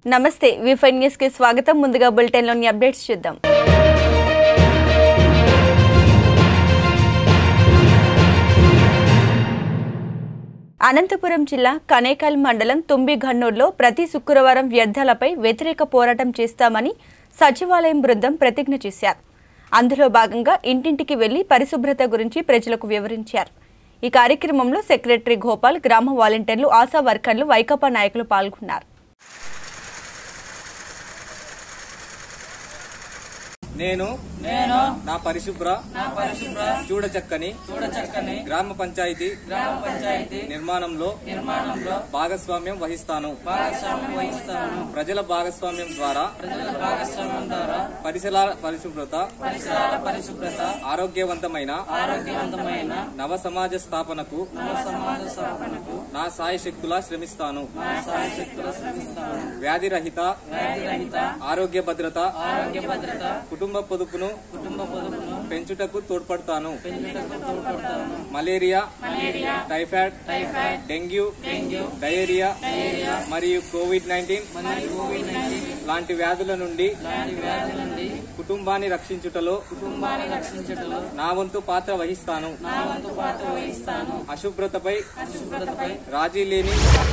నమస్తే Wi-Fi news కి స్వాగతం ముందుగా బులెటిన్ లోని అప్డేట్స్ చూద్దాం అనంతపురం జిల్లా కనేకల్ మండలం తుంబిఘన్నూరులో ప్రతి శుక్రవారం వ్యర్థాలపై వ్యతిరేక పోరాటం చేస్తామని సచివాలయం బృందం ప్రతిజ్ఞ చేశారు అందులో భాగంగా ఇంటింటికి వెళ్లి పరిశుభ్రత గురించి ప్రజలకు వివరించారు ఈ కార్యక్రమంలో సెక్రటరీ గోపాల్ గ్రామ వాలంటీర్లు ఆశా వర్కర్లు వైకాపా నాయకులు పాల్గొన్నారు నేను నేను నా పరిశుభ్ర నా పరిశుభ్ర చూడ చక్కని చూడ చక్కని గ్రామ పంచాయతీ గ్రామ పంచాయతీ నిర్మాణంలో నిర్మాణంలో భాగస్వామ్యం వహిస్తాను భాగస్వామ్యం వహిస్తాను ప్రజల భాగస్వామ్యం ద్వారా ప్రజల భాగస్వామ్యం ద్వారా పరిసరాల పరిశుభ్రత పరిసరాల పరిశుభ్రత ఆరోగ్యవంతమైన ఆరోగ్యవంతమైన నవ సమాజ స్థాపనకు నవ సమాజ స్థాపనకు నా సాయి శక్తులా శ్రమిస్తాను నా సాయశక్తులు శ్రమిస్తాను వ్యాధి రహిత వ్యాధి రహిత ఆరోగ్య భద్రత ఆరోగ్య భద్రత కుటుంబ పొదుపును కుటుంబ పొదుపును పెంచుటకు తోడ్పడతాను పెంచుటకు తోడ్పడతాను malaria malaria typhoid typhoid dengue dengue diarrhoea diarrhoea మరియు కోవిడ్ నైన్టీన్ మరియు కోవిడ్ నైన్టీన్ లాంటి వ్యాధుల నుండి లాంటి వ్యాధుల నుండి కుటుంబాన్ని రక్షించుటలో కుటుంబాన్ని రక్షించడంలో నా వంతు పాత్ర వహిస్తాను నా వంతు పాత్ర వహిస్తాను అశుభ్రతపై అశుభ్రతపై రాజీ లేని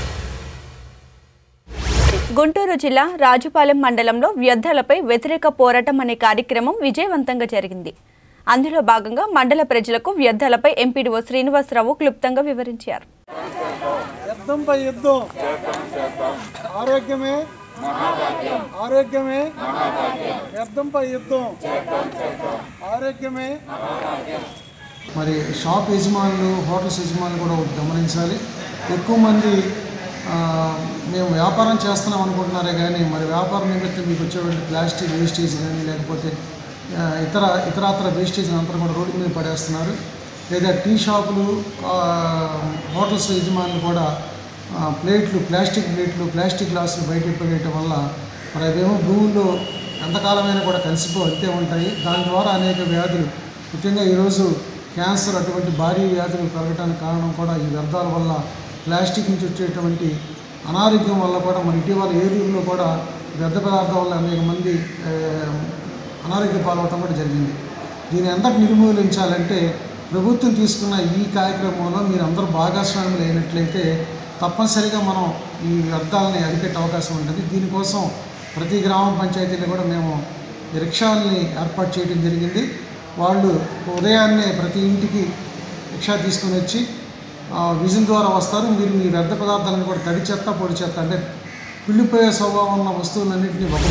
గుంటూరు జిల్లా రాజుపాలెం మండలంలో వ్యర్థాలపై వ్యతిరేక పోరాటం అనే కార్యక్రమం విజయవంతంగా జరిగింది అందులో భాగంగా మండల ప్రజలకు వ్యర్థాలపై ఎంపీడీఓ శ్రీనివాసరావు క్లుప్తంగా వివరించారు యుద్ధంపై యుద్ధం ఆరోగ్యమే ఆరోగ్యమే వ్యర్థంపై యుద్ధం ఆరోగ్యమే మరి షాప్ యజమానులు హోటల్స్ యజమానులు కూడా ఒకటి గమనించాలి ఎక్కువ మంది ఆ, మేము వ్యాపారం చేస్తున్నాం అనుకుంటున్నారే కానీ మరి వ్యాపారం నిమిత్తం మీకు వచ్చేటువంటి ప్లాస్టిక్ వేస్టేజ్ కానీ లేకపోతే ఆ, ఇతర ఇతరాతర వేస్టేజ్ అంతా కూడా రోడ్డు మీద పడేస్తున్నారు లేదా టీ షాపులు ఆ, హోటల్స్ యజమానులు కూడా ఆ, ప్లేట్లు ప్లాస్టిక్ ప్లేట్లు ప్లాస్టిక్ గ్లాసులు బయట పడేయటం వల్ల మరి అవేమో భూముల్లో ఎంతకాలమైనా కూడా కలిసిపో అంతే ఉంటాయి దాని ద్వారా అనేక వ్యాధులు ముఖ్యంగా ఈరోజు క్యాన్సర్ అటువంటి భారీ వ్యాధులు పెరగడానికి కారణం కూడా ఈ వ్యర్థాల వల్ల ప్లాస్టిక్ నుంచి వచ్చేటువంటి అనారోగ్యం వల్ల కూడా మన ఇటీవల ఏలూరులో కూడా వ్యర్థ పదార్థాల వల్ల అనేక మంది ఆ, అనారోగ్య పాలవటం కూడా జరిగింది దీన్ని ఎంతకు నిర్మూలించాలంటే ప్రభుత్వం తీసుకున్న ఈ కార్యక్రమంలో మీరు అందరూ భాగస్వాములు అయినట్లయితే తప్పనిసరిగా మనం ఈ వ్యర్థాలని అరికట్టే అవకాశం ఉంటుంది దీనికోసం ప్రతి గ్రామ పంచాయతీలో కూడా మేము ఈ రిక్షాలని ఏర్పాటు చేయడం జరిగింది వాళ్ళు ఉదయాన్నే ప్రతి ఇంటికి రిక్షా తీసుకొని వచ్చి ఆ, విజన్ ద్వారా వస్తారు మీరు మీ వ్యర్థ పదార్థాలను కూడా తడి చెత్త పొడి చెత్త అంటే కుళ్ళిపోయే స్వభావం ఉన్న వస్తువులన్నింటినీ ఒక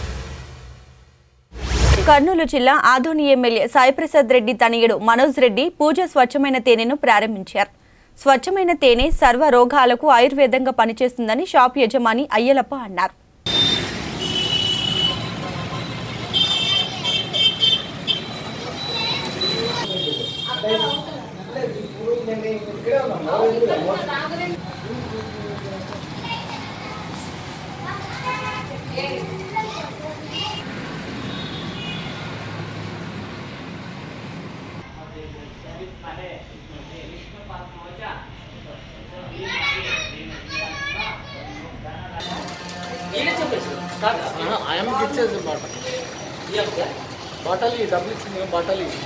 కర్నూలు జిల్లా ఆదోని ఎమ్మెల్యే సాయిప్రసాద్ రెడ్డి తనయుడు మనోజ్ రెడ్డి పూజ స్వచ్ఛమైన తేనెను ప్రారంభించారు స్వచ్ఛమైన తేనె సర్వ రోగాలకు ఆయుర్వేదంగా పనిచేస్తుందని షాప్ యజమాని అయ్యలప్ప అన్నారు ఆయనకి ఇచ్చేసి బాటల్ బాటల్ ఈ డబ్బులు ఇచ్చింది బాటల్ ఈ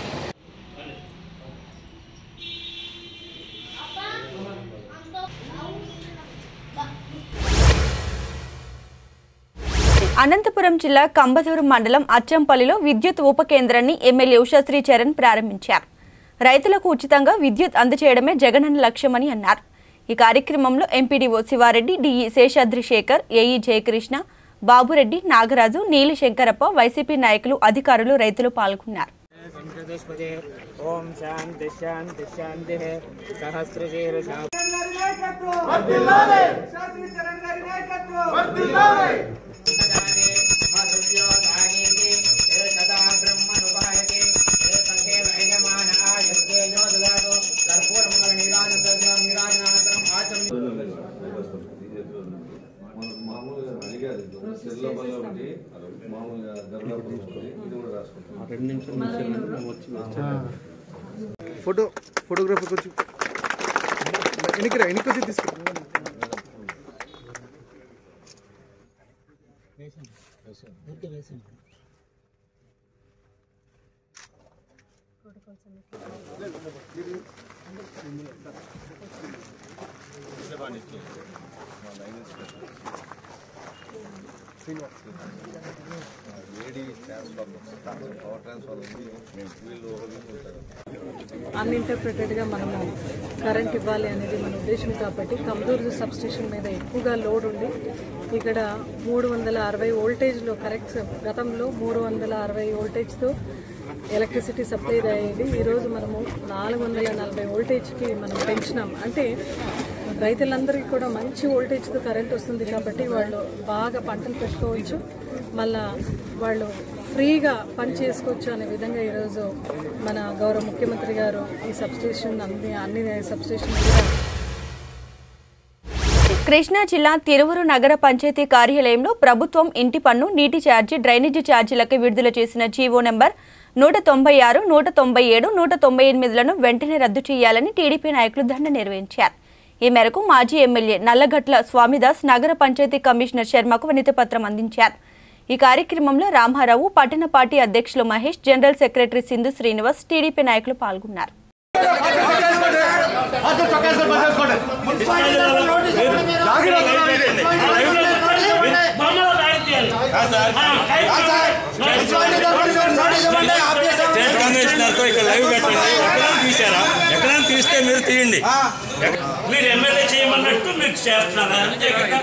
అనంతపురం జిల్లా కంబదూరు మండలం అచ్చంపల్లిలో విద్యుత్ ఉప కేంద్రాన్ని ఎమ్మెల్యే ఉషాశ్రీ చరణ్ ప్రారంభించారు రైతులకు ఉచితంగా విద్యుత్ అందజేయడమే జగనన్న లక్ష్యమని అన్నారు ఈ కార్యక్రమంలో MPDO Siva Reddy DE Seshadri Sekhar AE Jayakrishna Babu Reddy Nagaraju Neeli Shankarappa YCP నాయకులు అధికారులు రైతులు పాల్గొన్నారు వెంకటేశ్వరే ఓం శాంతి శాంతి శాంతి సహస్రశీర్ష మామూలుగా అడిగారు సెల్లో వల్ల ఒకటి మామూలుగా గర్భాపురం ఒకటి ఇది కూడా రాసుకుంటాం రెండు నిమిషాలు వచ్చి ఫోటో ఫోటోగ్రాఫర్ కొంచెం వెనక్కి రా వెనక్కి వచ్చి తీసుకురా ఏడీ ట్రాన్స్ఫార్మర్ పవర్ ట్రాన్స్ఫార్మర్ ఉంది మేము వీళ్ళు ఒక వీళ్ళు ఉంటారు అన్ఇంటర్ప్రిటెడ్గా మనము కరెంట్ ఇవ్వాలి అనేది మన ఉద్దేశం కాబట్టి కమదూరు సబ్ స్టేషన్ మీద ఎక్కువగా లోడ్ ఉంది ఇక్కడ మూడు వందల అరవై వోల్టేజ్లో కరెక్ట్ గతంలో మూడు వందల అరవై వోల్టేజ్తో ఎలక్ట్రిసిటీ సప్లై అయ్యేది ఈరోజు మనము నాలుగు వందల నలభై వోల్టేజ్కి మనం పెంచినాం అంటే రైతులందరికీ కూడా మంచి వోల్టేజ్తో కరెంట్ వస్తుంది కాబట్టి వాళ్ళు బాగా పంటలు పెట్టుకోవచ్చు మళ్ళా వాళ్ళు ఫ్రీగా పని చేసుకోవచ్చు అనే విధంగా ఈరోజు మన గౌరవ ముఖ్యమంత్రి గారు ఈ సబ్స్టేషన్ అన్ని అన్ని సబ్స్టేషన్ కూడా కృష్ణా జిల్లా తిరువురు నగర పంచాయతీ కార్యాలయంలో ప్రభుత్వం ఇంటి పన్ను నీటి ఛార్జీ డ్రైనేజీ ఛార్జీలకు విడుదల చేసిన జీవో నెంబర్ నూట తొంభై ఆరు నూట తొంభై ఏడు నూట తొంభై ఎనిమిదిలను వెంటనే రద్దు చేయాలని టీడీపీ నాయకులు ధర్నా నిర్వహించారు ఈ మేరకు మాజీ ఎమ్మెల్యే నల్లగట్ల స్వామిదాస్ నగర పంచాయతీ కమిషనర్ శర్మకు వినతి పత్రం అందించారు ఈ కార్యక్రమంలో రామారావు పట్టణ పార్టీ అధ్యక్షులు Mahesh general secretary Sindhu Srinivas TDP నాయకులు పాల్గొన్నారు స్టేట్ కమిషనర్తో ఇక్కడ లైవ్ పెట్టండి ఎక్కడైనా తీసారా ఎక్కడైనా తీస్తే మీరు తీయండి మీరు ఎమ్మెల్యే చేయమన్నట్టు మీరు చేస్తున్నారా అంతే కదా?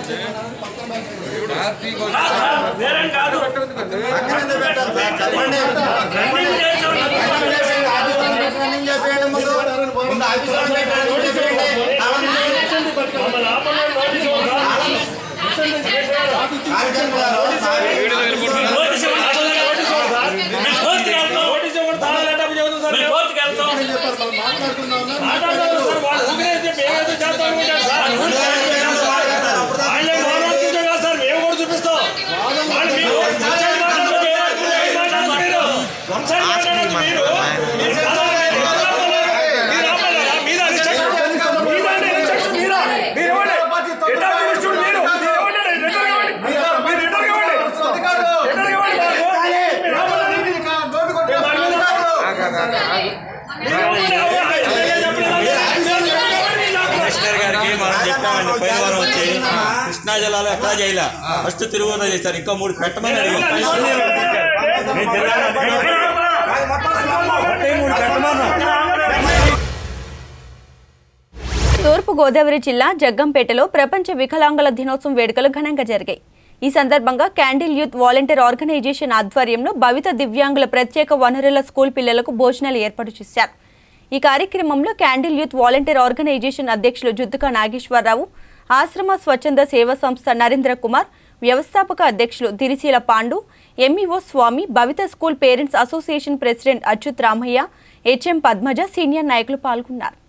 కాదు సార్, వేరేం కాదు రన్నింగ్ చేసేవాళ్ళు మమ్మల్ని ఆపమని నోటీస్ ఇవ్వండి. నోటీస్ ఇవ్వండి. నోటీస్ ఇవ్వండి సార్. మేము కోర్టుకి వెళ్తాం. మేము కోర్టుకి వెళ్తాం. మాట్లాడతారు సార్. వాళ్ళు ఊరికే చెప్పి ఏదైతే చేస్తాం అనుకుంటారు సార్. వాళ్ళే మాట్లాడుతుంటే కాదు సార్, మేము కూడా చూపిస్తాం. వాళ్ళు మీరు ఒకసారి మాట్లాడదు మీరు. మాట్లాడదు మీరు. ఒకసారి మాట్లాడదు మీరు. మీరు కాదా? మీరు ఆపలేరా? మీరు ఆపలేరా? మీదా restriction? మీదా అండి restriction? మీదా? మీరు ఇవ్వండి. రిటర్న్ ఇవ్వండి చూడు మీరు. మీరు ఇవ్వండి. రిటర్న్ ఇవ్వండి. మీరు రిటర్న్ ఇవ్వండి. రిటర్న్ ఇవ్వండి మాకు. మీరు ఆపలేరా? మీరు దాని మీద మీరు ఇవ్వండి. కమిషనర్ గారికి మనం చెప్పామండి పైన వారం వచ్చి కృష్ణా జిల్లాలో ఎక్కడా చేయలే ఫస్ట్ తిరుగులో చేశారు ఇంకా మూడు పెట్టమని అడిగాం నేను జిల్లాలో అడిగాను. ఒకటి మూడు పెట్టమన్నాం తూర్పు గోదావరి జిల్లా జగ్గంపేటలో ప్రపంచ వికలాంగుల దినోత్సవం వేడుకలు ఘనంగా జరిగాయి ఈ సందర్భంగా క్యాండిల్ యూత్ వాలంటీర్ ఆర్గనైజేషన్ ఆధ్వర్యంలో భవిత దివ్యాంగుల ప్రత్యేక వనరుల స్కూల్ పిల్లలకు భోజనాలు ఏర్పాటు చేశారు ఈ కార్యక్రమంలో క్యాండిల్ యూత్ వాలంటీర్ ఆర్గనైజేషన్ అధ్యక్షులు జుద్దుక నాగేశ్వరరావు ఆశ్రమ స్వచ్ఛంద సేవా సంస్థ నరేంద్ర కుమార్ వ్యవస్థాపక అధ్యక్షులు Dirisheela Pandu MEO Swamy Bhavitha school parents association president Achyut Ramaiah HM Padmaja senior నాయకులు పాల్గొన్నారు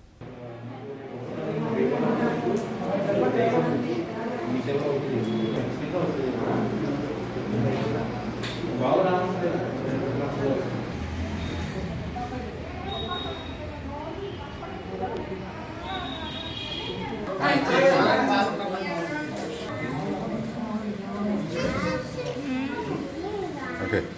ఓకే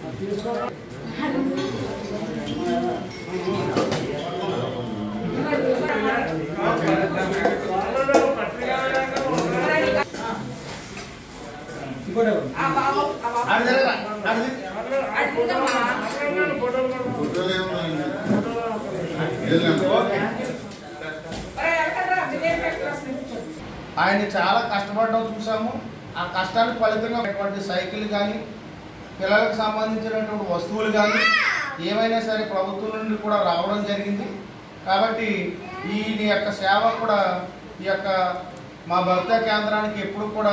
ఆయన చాలా కష్టపడడం చూసాము ఆ కష్టానికి ఫలితంగా ఉన్నటువంటి సైకిల్ కానీ పిల్లలకు సంబంధించినటువంటి వస్తువులు కానీ ఏమైనా సరే ప్రభుత్వం నుండి కూడా రావడం జరిగింది కాబట్టి ఈ యొక్క సేవ కూడా ఈ యొక్క మా భక్త కేంద్రానికి ఎప్పుడు కూడా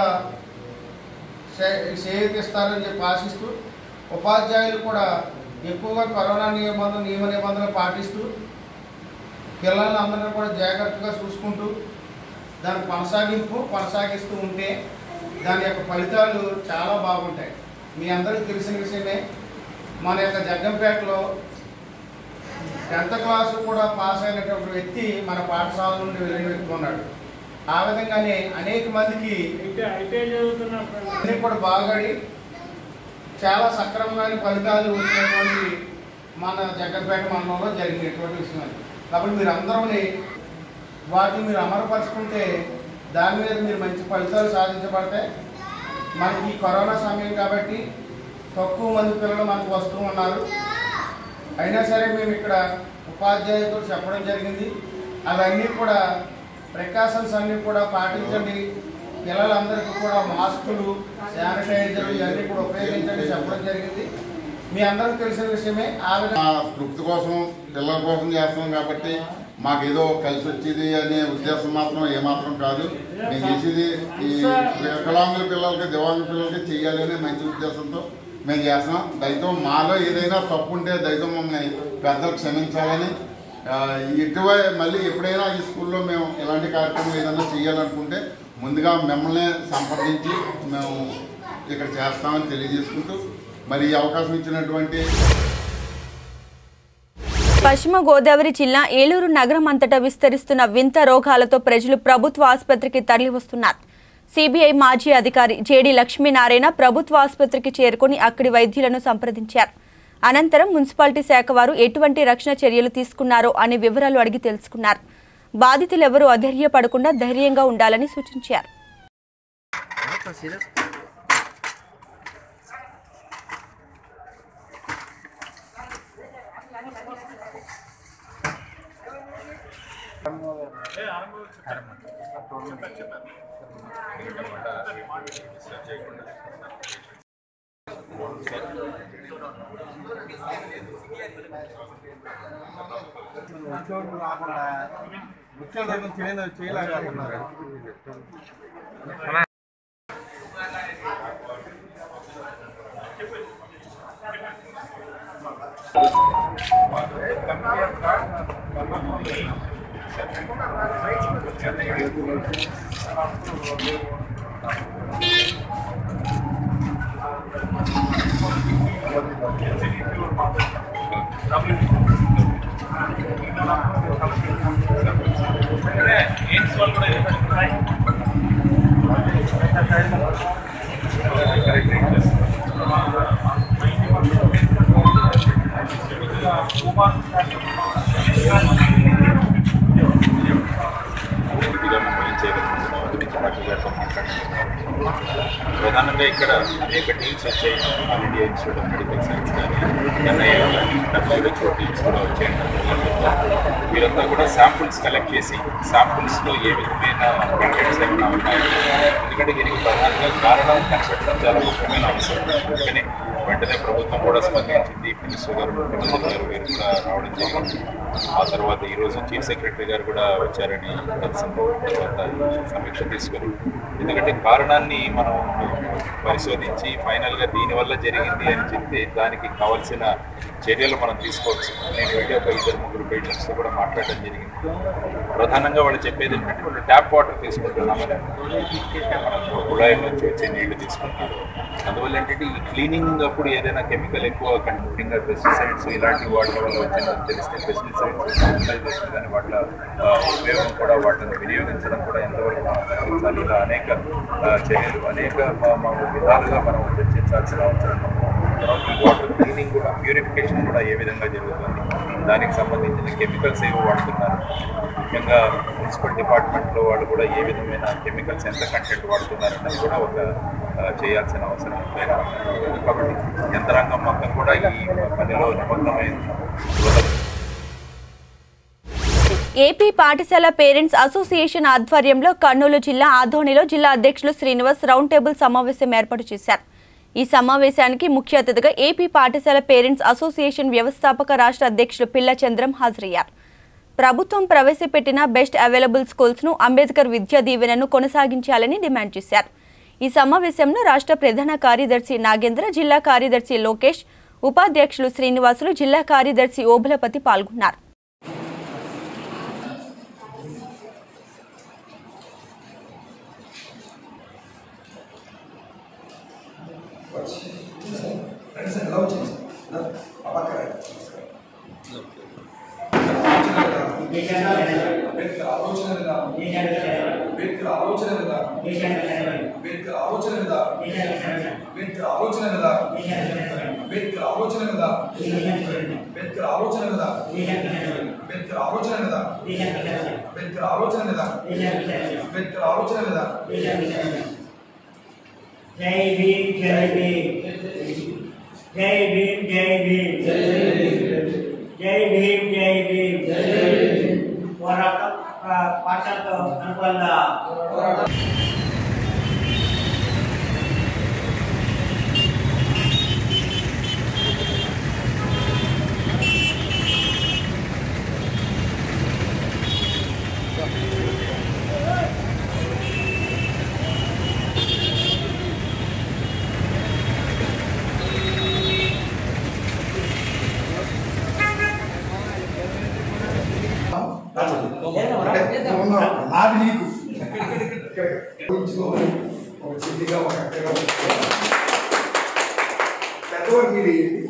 చేయూతిస్తారని చెప్పి ఆశిస్తూ ఉపాధ్యాయులు కూడా ఎక్కువగా కరోనా నిబంధన నియమ నిబంధనలు పాటిస్తూ పిల్లల్ని అందరినీ కూడా జాగ్రత్తగా చూసుకుంటూ దాని కొనసాగింపు కొనసాగిస్తూ ఉంటే దాని యొక్క ఫలితాలు చాలా బాగుంటాయి మీ అందరికీ తెలిసిన విషయమే మన యొక్క జగ్గంపేటలో టెన్త్ క్లాసు కూడా పాస్ అయినటువంటి వ్యక్తి మన పాఠశాల నుండి వెళ్ళిన వ్యక్తి ఉన్నాడు ఆ విధంగానే అనేక మందికి అన్నీ కూడా బాగాడి చాలా సక్రమంగా ఫలితాలు వచ్చినటువంటి మన జగ్గంపేట మండలంలో జరిగినటువంటి విషయం అది కాబట్టి మీరు అందరూని వాటిని మీరు అమలుపరుచుకుంటే దాని మీద మీరు మంచి ఫలితాలు సాధించబడతాయి మనకి ఈ కరోనా సమయం కాబట్టి తక్కువ మంది పిల్లలు మనకు వస్తూ ఉన్నారు అయినా సరే మేము ఇక్కడ ఉపాధ్యాయులతో చెప్పడం జరిగింది అవన్నీ కూడా ప్రికాషన్స్ అన్నీ కూడా పాటించండి పిల్లలందరికీ కూడా మాస్కులు శానిటైజర్లు ఇవన్నీ కూడా ఉపయోగించండి చెప్పడం జరిగింది మీ అందరికీ తెలిసిన విషయమే ఆ విధంగా మా తృప్తి కోసం పిల్లల కోసం చేస్తున్నాం కాబట్టి మాకేదో కలిసి వచ్చేది అనే ఉద్దేశం మాత్రం ఏమాత్రం కాదు మేము చేసేది ఈ వికలాంగుల పిల్లలకి దివ్యాంగుల పిల్లలకి చేయాలనే మంచి ఉద్దేశంతో మేము చేస్తున్నాం దయతో మాలో ఏదైనా తప్పు ఉంటే దయతో మమ్మల్ని పెద్దలు క్షమించాలని ఆ, ఇటువై మళ్ళీ ఎప్పుడైనా ఈ స్కూల్లో మేము ఇలాంటి కార్యక్రమం ఏదైనా చేయాలనుకుంటే ముందుగా మిమ్మల్ని సంప్రదించి మేము ఇక్కడ చేస్తామని తెలియజేసుకుంటూ మరి ఈ అవకాశం ఇచ్చినటువంటి పశ్చిమ గోదావరి జిల్లా ఏలూరు నగరం అంతటా విస్తరిస్తున్న వింత రోగాలతో ప్రజలు ప్రభుత్వ ఆసుపత్రికి తరలివస్తున్నారు సిబిఐ మాజీ అధికారి జేడి లక్ష్మీనారాయణ ప్రభుత్వ ఆసుపత్రికి చేరుకుని అక్కడి వైద్యులను సంప్రదించారు అనంతరం మున్సిపాలిటీ శాఖ వారు ఎటువంటి రక్షణ చర్యలు తీసుకున్నారో అనే వివరాలు అడిగి తెలుసుకున్నారు బాధితులెవరూ అధైర్యపడకుండా ధైర్యంగా ఉండాలని సూచించారు ఉద్యోగులు రాకుండా ముఖ్యంగా చేయలేదు చేయలేక ఉన్నారు పూర్తిగా మమ్మల్ని చేయగలుగుతున్నాం గురించి డాక్టర్ గారితో మాట్లాడుతున్నాం ప్రధానంగా ఇక్కడ అనేక టీమ్స్ వచ్చాయి all India institute of medical science కానీ ఎన్ఐఏ కానీ డబ్ల్యూహెచ్ఓ టీమ్స్ కూడా వచ్చాయి వీరంతా కూడా శాంపుల్స్ కలెక్ట్ చేసి శాంపుల్స్లో ఏ విధమైన కంటెంట్స్ ఏమైనా ఉన్నాయి ఎందుకంటే దీనికి ప్రధానంగా కారణం కనిపెట్టడం చాలా ముఖ్యమైన అవసరం అందుకని వెంటనే ప్రభుత్వం కూడా స్పందించింది మినిస్టర్ గారు ముఖ్యమంత్రి గారు వీరు కూడా రావడం జరిగింది ఆ తర్వాత ఈరోజు చీఫ్ సెక్రటరీ గారు కూడా వచ్చారని తెలిసింది తర్వాత సమీక్ష తీసుకొని ఎందుకంటే కారణాన్ని మనం పరిశోధించి ఫైనల్గా దీనివల్ల జరిగింది అని చెప్తే దానికి కావాల్సిన చర్యలు మనం తీసుకోవచ్చు నేను వీడియో ఒక ఇద్దరు ముగ్గురు పేషెంట్స్తో కూడా మాట్లాడడం జరిగింది ప్రధానంగా వాళ్ళు చెప్పేది ఏంటంటే వాళ్ళు ట్యాప్ వాటర్ తీసుకుంటున్నామని మనం కుళాయి నుంచి వచ్చే నీళ్లు తీసుకుంటున్నారు అందువల్ల ఏంటంటే ఈ క్లీనింగ్ అప్పుడు ఏదైనా కెమికల్ ఎక్కువ కంటిన్యూగా పెస్టిసైడ్స్ ఇలాంటి వాడడం వల్ల వచ్చిందని తెలిస్తే పెస్టిసైడ్స్ యూటిలైజేషన్ కానీ వాటి ఆ, ఉపయోగం కూడా వాటిని వినియోగించడం కూడా ఎంతవరకు మనం తగ్గించాలి ఇలా అనేక ఆ, చర్యలు అనేక మా- మా విధాలుగా మనం చర్చించాల్సిన అవసరం ఉంది. తర్వాత ఈ వాటర్ క్లీనింగ్ కూడా ప్యూరిఫికేషన్ కూడా ఏ విధంగా జరుగుతుంది దానికి సంబంధించిన కెమికల్స్ ఏవి వాడుతున్నారు ముఖ్యంగా మున్సిపల్ డిపార్ట్మెంట్లో వాళ్ళు కూడా ఏ విధమైన కెమికల్స్ ఎంత కంటెంట్ వాడుతున్నారు అన్నది కూడా ఒక ఆ, చేయాల్సిన అవసరం ఎంతైనా ఉంది. కాబట్టి యంత్రాంగం మొత్తం కూడా ఈ పనిలో నిమగ్నమైంది ఏపీ పాఠశాల పేరెంట్స్ అసోసియేషన్ ఆధ్వర్యంలో కర్నూలు జిల్లా ఆదోనిలో జిల్లా అధ్యక్షులు శ్రీనివాస్ రౌండ్ టేబుల్ సమావేశం ఏర్పాటు చేశారు ఈ సమావేశానికి ముఖ్య అతిథిగా ఏపీ పాఠశాల పేరెంట్స్ అసోసియేషన్ వ్యవస్థాపక రాష్ట్ర అధ్యక్షులు పిల్ల చంద్రం హాజరయ్యారు ప్రభుత్వం ప్రవేశపెట్టిన బెస్ట్ అవైలబుల్ స్కూల్స్ ను అంబేద్కర్ విద్యా దీవెనను కొనసాగించాలని డిమాండ్ చేశారు ఈ సమావేశంలో రాష్ట్ర ప్రధాన కార్యదర్శి నాగేంద్ర జిల్లా కార్యదర్శి లోకేష్ ఉపాధ్యక్షులు శ్రీనివాసులు జిల్లా కార్యదర్శి ఓబులపతి పాల్గొన్నారు అంబేద్కర్ ఆలోచన విధానం అంబేద్కర్ ఆలోచన విధానం అంబేద్కర్ ఆలోచన విధానం అంబేద్కర్ ఆలోచన విధానం అంబేద్కర్ ఆలోచన విధానం అంబేద్కర్ ఆలోచన విధానం అంబేద్కర్ ఆలోచన విధానం అంబేద్కర్ ఆలోచన విధానం అంబేద్కర్ ఆలోచన విధానం జై భీమ్ జై భీమ్ జై భీమ్ జై భీమ్ జై భీమ్ జై భీమ్ పోరాటం ఆ, పాఠశాలకు అనుకూలంగా నాది నీకు ఉంచుకోమని ఒక చిద్దిగా ఒక అక్కగా పెద్దవారు మీరు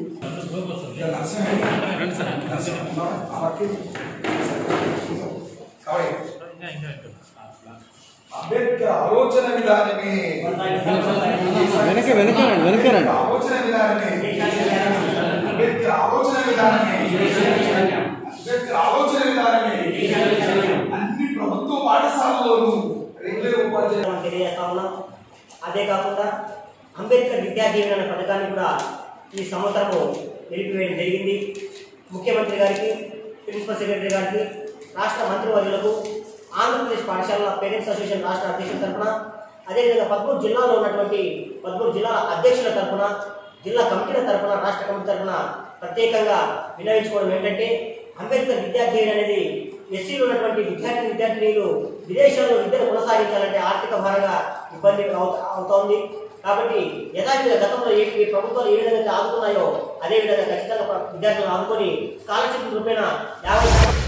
అంబేద్కర్ ఆలోచన విధానమే వెనక వెనకరండి వెనకరండి ఆలోచన విధానమే అంబేద్కర్ ఆలోచన విధానమే అంబేద్కర్ ఆలోచన విధానమే అన్ని ప్రభుత్వ పాఠశాలలోనూ రెగ్యులర్ ఉపాధ్యాయులు తెలియజేస్తా ఉన్నాం అదే కాకుండా అంబేద్కర్ విద్యా దీవెన అనే పథకాన్ని కూడా ఈ సంవత్సరము నిలిపివేయడం జరిగింది ముఖ్యమంత్రి గారికి ప్రిన్సిపల్ సెక్రటరీ గారికి రాష్ట్ర మంత్రివర్యులకు ఆంధ్రప్రదేశ్ పాఠశాలల పేరెంట్స్ అసోసియేషన్ రాష్ట్ర అధ్యక్షుల తరఫున అదేవిధంగా పదమూడు జిల్లాలో ఉన్నటువంటి పదమూడు జిల్లాల అధ్యక్షుల తరఫున జిల్లా కమిటీల తరఫున రాష్ట్ర కమిటీ తరఫున ప్రత్యేకంగా వినయించుకోవడం ఏంటంటే అంబేద్కర్ విద్యార్థి అనేది ఎస్సీలో ఉన్నటువంటి విద్యార్థి విద్యార్థినీలు విదేశాల్లో విద్యను కొనసాగించాలంటే ఆర్థిక భారంగా ఇబ్బంది అవుత- అవుతోంది కాబట్టి యథావిధిగా గతంలో ఏ ఏ ప్రభుత్వాలు ఏ విధంగా అయితే ఆదుకున్నాయో అదే విధంగా ఖచ్చితంగా ప్ర- విద్యార్థులను ఆదుకొని స్కాలర్షిప్ రూపేణ యాభై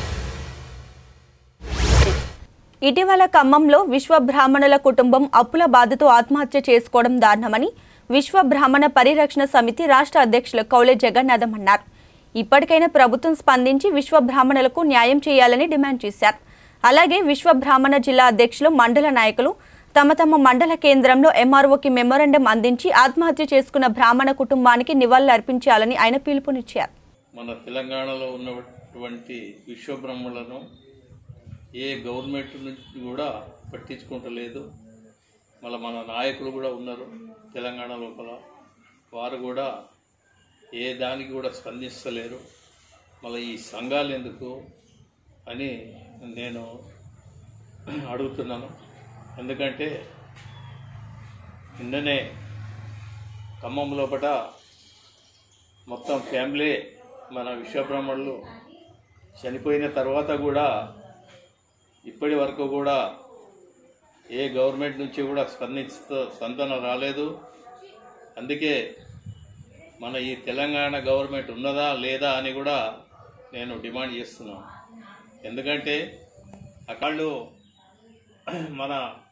ఇటీవల ఖమ్మంలో విశ్వ బ్రాహ్మణుల కుటుంబం అప్పుల బాధతో ఆత్మహత్య చేసుకోవడం దారుణమని విశ్వ బ్రాహ్మణ పరిరక్షణ సమితి రాష్ట్ర అధ్యక్షులు కౌలే జగన్నాథం అన్నారు ఇప్పటికైనా ప్రభుత్వం స్పందించి విశ్వ బ్రాహ్మణులకు న్యాయం చేయాలని డిమాండ్ చేశారు అలాగే విశ్వ బ్రాహ్మణ జిల్లా అధ్యక్షులు మండల నాయకులు తమ తమ మండల కేంద్రంలో ఎంఆర్ఓకి మెమోరండం అందించి ఆత్మహత్య చేసుకున్న బ్రాహ్మణ కుటుంబానికి నివాళులర్పించాలని ఆయన పిలుపునిచ్చారు మన తెలంగాణలో ఉన్నటువంటి విశ్వబ్రహ్మలను ఏ గవర్నమెంట్ నుంచి కూడా పట్టించుకుంటలేదు మళ్ళీ మన నాయకులు కూడా ఉన్నారు తెలంగాణ లోపల వారు కూడా ఏ దానికి కూడా స్పందిస్తలేరు మళ్ళీ ఈ సంఘాలు ఎందుకు అని నేను అడుగుతున్నాను ఎందుకంటే నిన్ననే ఖమ్మం లోపల మొత్తం ఫ్యామిలీ మన విశ్వబ్రహ్మణులు చనిపోయిన తర్వాత కూడా ఇప్పటి వరకు కూడా ఏ గవర్నమెంట్ నుంచి కూడా స్పందిస్తూ స్పందన రాలేదు అందుకే మన ఈ తెలంగాణ గవర్నమెంట్ ఉన్నదా లేదా అని కూడా నేను డిమాండ్ చేస్తున్నాను ఎందుకంటే అకాళ్ళు మన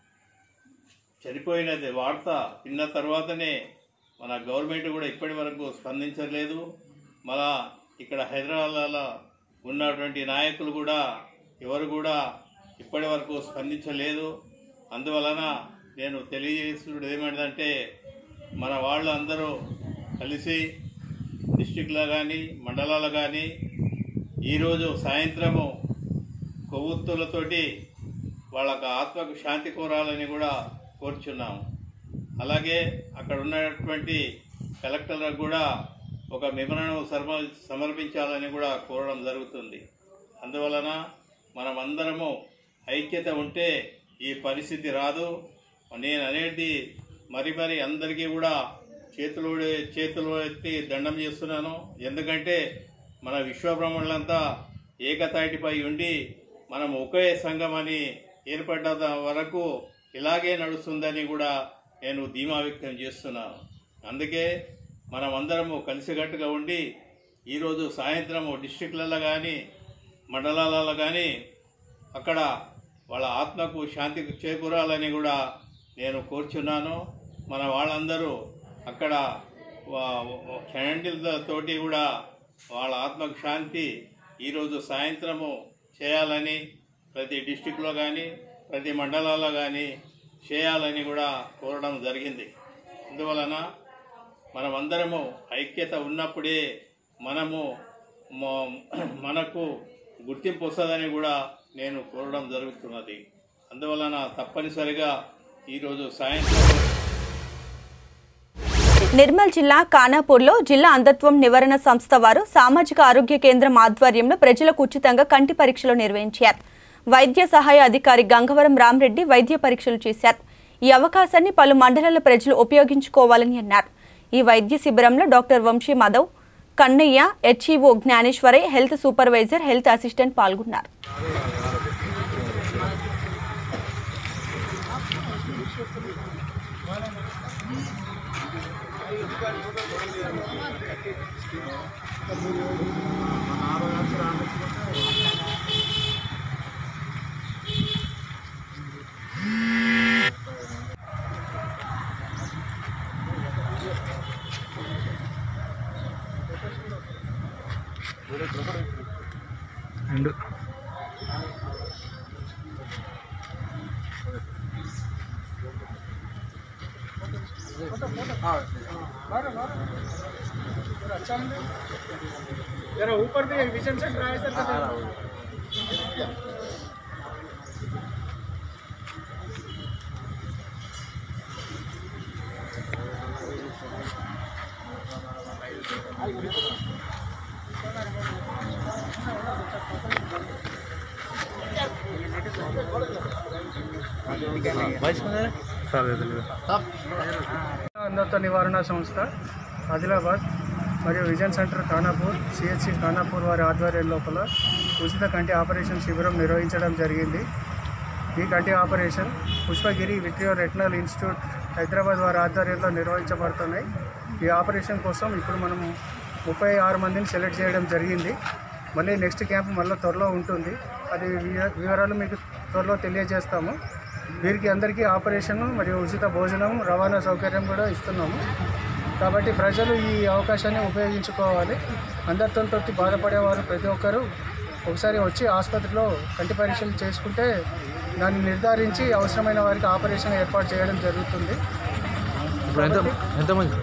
చనిపోయినది వార్త విన్న తర్వాతనే మన గవర్నమెంట్ కూడా ఇప్పటి వరకు స్పందించలేదు మళ్ళా ఇక్కడ హైదరాబాద్లో ఉన్నటువంటి నాయకులు కూడా ఎవరు కూడా ఇప్పటి వరకు స్పందించలేదు అందువలన నేను తెలియజేస్తున్నది ఏమంటే మన వాళ్ళు అందరూ కలిసి డిస్టిక్లో కానీ మండలాలు కానీ ఈరోజు సాయంత్రము కొవ్వొత్తులతోటి వాళ్ళకు ఆత్మకు శాంతి కోరాలని కూడా కోరుచున్నాము అలాగే అక్కడ ఉన్నటువంటి కలెక్టర్లకు కూడా ఒక మెమరణం సమర్ సమర్పించాలని కూడా కోరడం జరుగుతుంది అందువలన మనమందరము ఐక్యత ఉంటే ఈ పరిస్థితి రాదు నేను అనేది మరి మరి అందరికీ కూడా చేతులు చేతులు ఎత్తి దండం చేస్తున్నాను ఎందుకంటే మన విశ్వబ్రహ్మణులంతా ఏకతాటిపై ఉండి మనం ఒకే సంఘం అని ఏర్పడ్డ వరకు ఇలాగే నడుస్తుందని కూడా నేను ధీమా వ్యక్తం చేస్తున్నాను అందుకే మనం అందరము కలిసికట్టుగా ఉండి ఈరోజు సాయంత్రము డిస్టిక్లలో కానీ మండలాలలో కానీ అక్కడ వాళ్ళ ఆత్మకు శాంతి చేకూరాలని కూడా నేను కోరుచున్నాను మన వాళ్ళందరూ అక్కడ క్యాండిల్తోటి కూడా వాళ్ళ ఆత్మకు శాంతి ఈరోజు సాయంత్రము చేయాలని ప్రతి డిస్టిక్లో కానీ ప్రతి మండలాల్లో కానీ చేయాలని కూడా కోరడం జరిగింది అందువలన మనమందరము ఐక్యత ఉన్నప్పుడే మనము మ- మనకు గుర్తింపు వస్తుందని కూడా నేను కోరడం జరుగుతున్నది అందువలన తప్పనిసరిగా ఈరోజు సాయంత్రం నిర్మల్ జిల్లా ఖానాపూర్లో జిల్లా అంధత్వం నివారణ సంస్థ వారు సామాజిక ఆరోగ్య కేంద్రం ఆధ్వర్యంలో ప్రజలకు ఉచితంగా కంటి పరీక్షలు నిర్వహించారు వైద్య సహాయ అధికారి గంగవరం రామరెడ్డి వైద్య పరీక్షలు చేశారు ఈ అవకాశాన్ని పలు మండలాల ప్రజలు ఉపయోగించుకోవాలని అన్నారు ఈ వైద్య శిబిరంలో doctor Vamsi Madhav Kannayya HEO Jnaneswarayya health supervisor health assistant పాల్గొన్నారు जरा ऊपर भी विजन सेंटर आया सर అంధత్వ నివారణ సంస్థ ఆదిలాబాద్ మరియు vision centre Khanapur CHC Khanapur వారి ఆధ్వర్యం లోపల ఉచిత కంటి ఆపరేషన్ శిబిరం నిర్వహించడం జరిగింది ఈ కంటి operation Pushpagiri vitreo retinal institute Hyderabad వారి ఆధ్వర్యంలో నిర్వహించబడుతున్నాయి ఈ ఆపరేషన్ కోసం ఇప్పుడు మనం ముప్పై ఆరు మందిని సెలెక్ట్ చేయడం జరిగింది మళ్ళీ నెక్స్ట్ క్యాంప్ మళ్ళీ త్వరలో ఉంటుంది అది వివ- వివరాలు మీకు త్వరలో తెలియజేస్తాము వీరికి అందరికీ ఆపరేషన్ మరియు ఉచిత భోజనం రవాణా సౌకర్యం కూడా ఇస్తున్నాము కాబట్టి ప్రజలు ఈ అవకాశాన్ని ఉపయోగించుకోవాలి అందరితో బాధపడేవారు ప్రతి ఒక్కరూ ఒకసారి వచ్చి ఆసుపత్రిలో కంటి పరీక్షలు చేసుకుంటే దాన్ని నిర్ధారించి అవసరమైన వారికి ఆపరేషన్ ఏర్పాటు చేయడం జరుగుతుంది ఇప్పుడు ఎంత ఎంతమంది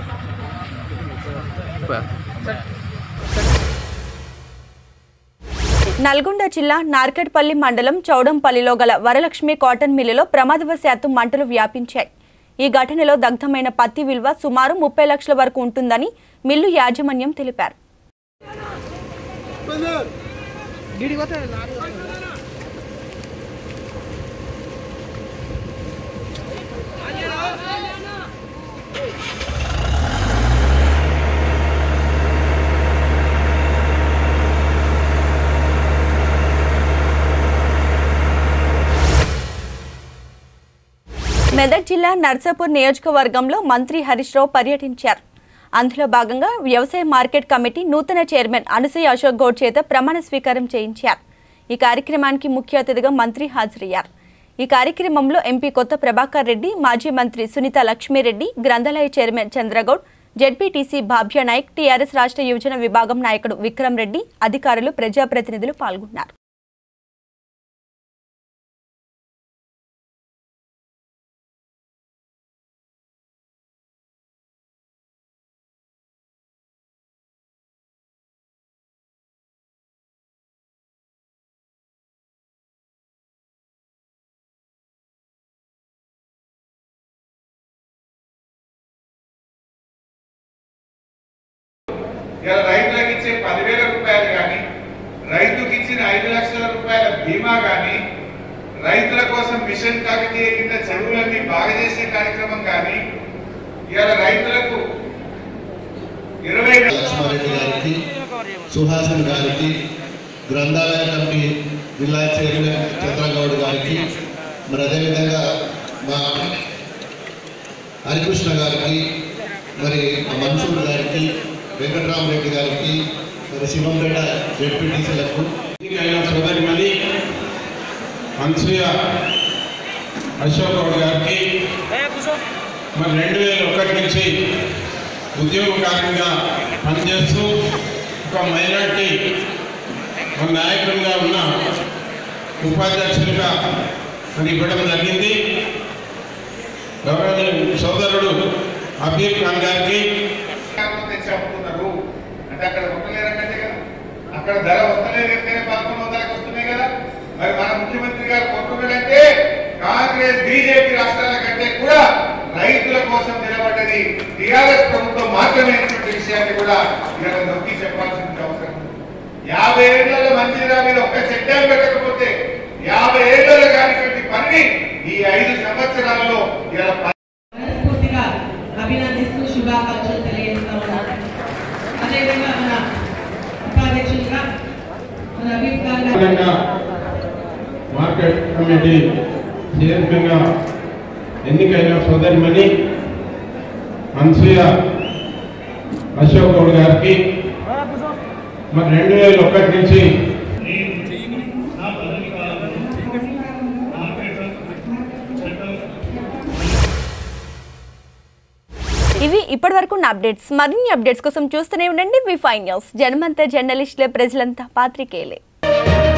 నల్గొండ జిల్లా నార్కెట్పల్లి మండలం చౌడంపల్లిలో గల వరలక్ష్మి కాటన్ మిల్లులో ప్రమాదవశాత్తు మంటలు వ్యాపించాయి ఈ ఘటనలో దగ్ధమైన పత్తి విలువ సుమారు ముప్పై లక్షల వరకు ఉంటుందని మిల్లు యాజమాన్యం తెలిపారు మెదక్ జిల్లా నర్సాపూర్ నియోజకవర్గంలో మంత్రి హరీష్ రావు పర్యటించారు అందులో భాగంగా వ్యవసాయ మార్కెట్ కమిటీ నూతన చైర్మన్ అనసూయ అశోక్ గౌడ్ చేత ప్రమాణ స్వీకారం చేయించారు ఈ కార్యక్రమానికి ముఖ్య అతిథిగా మంత్రి హాజరయ్యారు ఈ కార్యక్రమంలో ఎంపీ కొత్త ప్రభాకర్ రెడ్డి మాజీ మంత్రి సునీత లక్ష్మీరెడ్డి గ్రంథాలయ chairman Chandra Goud ZPTC Bhabhya Nayak TRS రాష్ట్ర యువజన విభాగం నాయకుడు విక్రమ్ రెడ్డి అధికారులు ప్రజాప్రతినిధులు పాల్గొన్నారు ఇలా రైతులకు ఇచ్చే పదివేల రూపాయలు కానీ రైతుకి ఇచ్చిన ఐదు లక్షల రూపాయల బీమా కానీ రైతుల కోసం మిషన్ కాకతీయ కింద చెరువులన్నీ బాగా చేసే కార్యక్రమం కానీ ఇలా రైతులకు ఇరవై లక్ష్మారెడ్డి గారికి సుహాసన్ గారికి గ్రంథాలయ కమిటీ జిల్లా చైర్మన్ చంద్రగౌడ్ గారికి మరి అదేవిధంగా మా హరికృష్ణ గారికి మరి మన్సూర్ గారికి వెంకటరామరెడ్డి గారికి మరి శివంపేట జెడ్పీటీసీలకు ఎన్నికైన సోదరిమణి అనసూయ అశోక్ గౌడ్ గారికి మరి రెండు వేల ఒకటి నుంచి ఉద్యోగకారంగా పనిచేస్తూ ఒక మైనార్టీ ఒక నాయకుడిగా ఉన్న ఉపాధ్యక్షులుగా మరి ఇవ్వడం జరిగింది గౌరవనీయ సోదరుడు అబీర్ ఖాన్ గారికి కారణం తెచ్చి అమ్ముతున్నారు అంటే అక్కడ కొట్టలేరంటే కదా అక్కడ ధర వస్తలేదు ఎంతైనా పదకొండు వందలకు వస్తున్నాయి కదా మరి మన ముఖ్యమంత్రి గారు కొట్టుకున్నాడంటే కాంగ్రెస్ బీజేపీ రాష్ట్రాల కంటే కూడా రైతుల కోసం నిలబడ్డది టీఆర్ఎస్ ప్రభుత్వం మాత్రమే అనేటువంటి విషయాన్ని కూడా ఇక్కడ నొక్కి చెప్పాల్సిన అవసరం ఉంది. యాభై ఏళ్లలో మంచిగా మీద ఒక్క చట్టం పెట్టకపోతే యాభై ఏళ్లలో కానిటువంటి పనిని ఈ ఐదు సంవత్సరాల్లో ఇలా మనస్ఫూర్తిగా అభినందిస్తూ శుభాకాంక్షలు తెలియజేస్తా ఉన్నాను అదేవిధంగా మన ఉపాధ్యక్షులుగా మన అబీబ్ గారు తెలంగాణ మార్కెట్ కమిటీ చైర్మన్గా ఎన్నికైన సోదరిమణి అన్సూయ అశోక్ గౌడ్ గారికి మరి రెండు వేల ఒకటి నుంచి ఇవి ఇప్పటివరకు ఉన్న అప్డేట్స్ మరిన్ని అప్డేట్స్ కోసం చూస్తూనే ఉండండి వి ఫైవ్ న్యూస్ జనమంతా జర్నలిస్టులే ప్రజలంతా పాత్రికేయులే